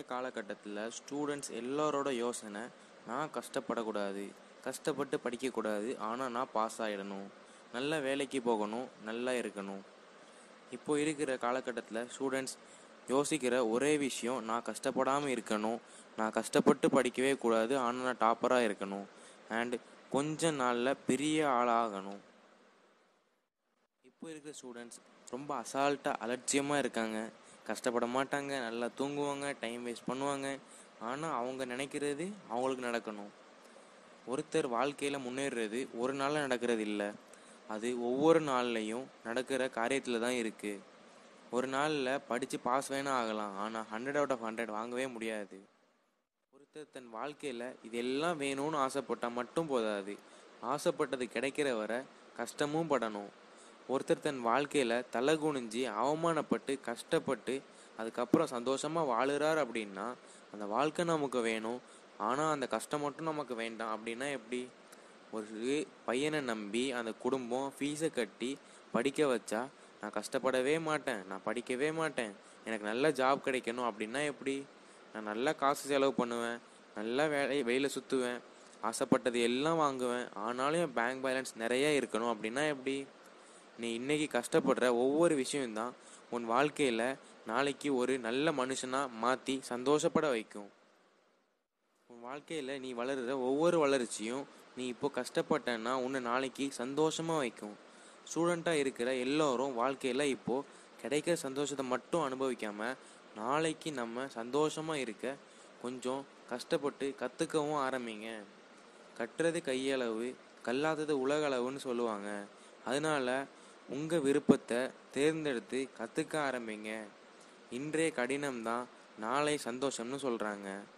காலகட்டத்தில் ஸ்டூடெண்ட்ஸ் எல்லாரோட யோசனை நான் கஷ்டப்படக்கூடாது கஷ்டப்பட்டு படிக்கக்கூடாது ஆனால் நான் பாஸ் ஆகிடணும் நல்ல வேலைக்கு போகணும் நல்லா இருக்கணும் இப்போ இருக்கிற காலகட்டத்தில் ஸ்டூடெண்ட்ஸ் யோசிக்கிற ஒரே விஷயம் நான் கஷ்டப்படாமல் இருக்கணும் நான் கஷ்டப்பட்டு படிக்கவே கூடாது ஆனால் நான் டாப்பராக இருக்கணும் அண்ட் கொஞ்ச நாளில் பெரிய ஆளாகணும் இப்போ இருக்கிற ஸ்டூடெண்ட்ஸ் ரொம்ப அசால்ட்டாக அலட்சியமாக இருக்காங்க கஷ்டப்பட மாட்டாங்க நல்லா தூங்குவாங்க டைம் வேஸ்ட் பண்ணுவாங்க ஆனால் அவங்க நினைக்கிறது அவங்களுக்கு நடக்கணும் ஒருத்தர் வாழ்க்கையில் முன்னேறுறது ஒரு நாளில் நடக்கிறது இல்லை அது ஒவ்வொரு நாள்லையும் நடக்கிற காரியத்தில் தான் இருக்குது ஒரு நாளில் படித்து பாஸ் வேணா ஆகலாம் ஆனால் ஹண்ட்ரட் அவுட் ஆஃப் ஹண்ட்ரட் வாங்கவே முடியாது ஒருத்தர் தன் வாழ்க்கையில் இதெல்லாம் வேணும்னு ஆசைப்பட்டால் மட்டும் போதாது ஆசைப்பட்டது கிடைக்கிற வரை கஷ்டமும் படணும் ஒருத்தர் தன் வாழ்க்கையில் தலை குனிஞ்சு அவமானப்பட்டு கஷ்டப்பட்டு அதுக்கப்புறம் சந்தோஷமாக வாழுறார் அப்படின்னா அந்த வாழ்க்கை நமக்கு வேணும் ஆனால் அந்த கஷ்டம் மட்டும் நமக்கு வேண்டாம் அப்படின்னா எப்படி ஒரு பையனை நம்பி அந்த குடும்பம் ஃபீஸை கட்டி படிக்க வச்சா நான் கஷ்டப்படவே மாட்டேன் நான் படிக்கவே மாட்டேன் எனக்கு நல்ல ஜாப் கிடைக்கணும் அப்படின்னா எப்படி நான் நல்லா காசு செலவு பண்ணுவேன் நல்லா வேலை வெளியில் சுற்றுவேன் ஆசைப்பட்டது எல்லாம் வாங்குவேன் ஆனாலும் என் பேங்க் பேலன்ஸ் நிறைய இருக்கணும் அப்படின்னா எப்படி நீ இன்னைக்கு கஷ்டப்படுற ஒவ்வொரு விஷயம்தான் உன் வாழ்க்கையில் நாளைக்கு ஒரு நல்ல மனுஷனாக மாற்றி சந்தோஷப்பட வைக்கும் உன் வாழ்க்கையில் நீ வளருற ஒவ்வொரு வளர்ச்சியும் நீ இப்போ கஷ்டப்பட்டன்னா உன்னை நாளைக்கு சந்தோஷமாக வைக்கும் ஸ்டூடெண்ட்டாக இருக்கிற எல்லோரும் வாழ்க்கையில் இப்போது கிடைக்கிற சந்தோஷத்தை மட்டும் அனுபவிக்காமல் நாளைக்கு நம்ம சந்தோஷமாக இருக்க கொஞ்சம் கஷ்டப்பட்டு கற்றுக்கவும் ஆரம்பிங்க கட்டுறது கையளவு கல்லாதது உலகளவுன்னு சொல்லுவாங்க அதனால உங்கள் விருப்பத்தை தேர்ந்தெடுத்து கற்றுக்க ஆரம்பிங்க இன்றைய கடினம்தான் நாளை சந்தோஷம்னு சொல்கிறாங்க